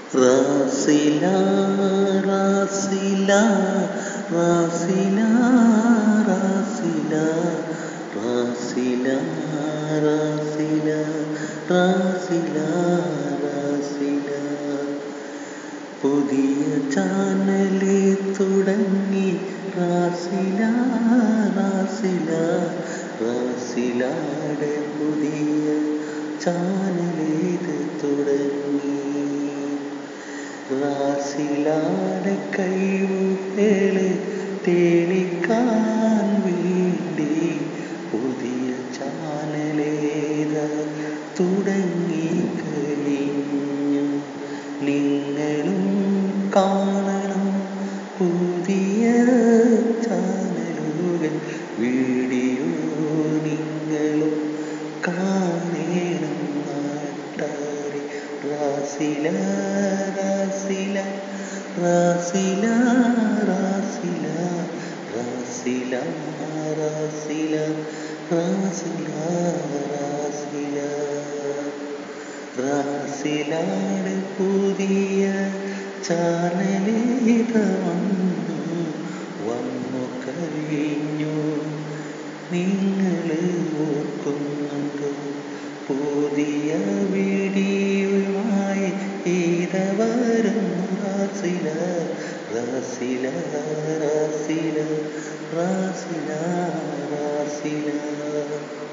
റാസില റാസില റാസില റാസില റാസില റാസില റാസില റാസില പുതിയ ചാനല് തുടങ്ങി റാസില റാസില റാസിലാടെ പുതിയ ചാനലേത് തുടങ്ങി റാസിലാടെ കഴിവുകള് തെളിക്കാൻ വേണ്ടി പുതിയ ചാനലേത തുടങ്ങി കഴിഞ്ഞു നിങ്ങളും കാണണം പുതിയ ചാനലുകൾ വീഡിയോ നിങ്ങളും കാണണം നാട്ടാരെ റാസില റാസില റാസില റാസില റാസില റാസില റാസില റാസില റാസിലാണ് പുതിയ ചാനലിത വന്നു വന്നു കഴിഞ്ഞു നിങ്ങൾ ഓർക്കുന്നുണ്ടോ പുതിയ വീഡിയോയുമായി ഈത വരുന്നു റാസില റാസില റാസില റാസില റാസില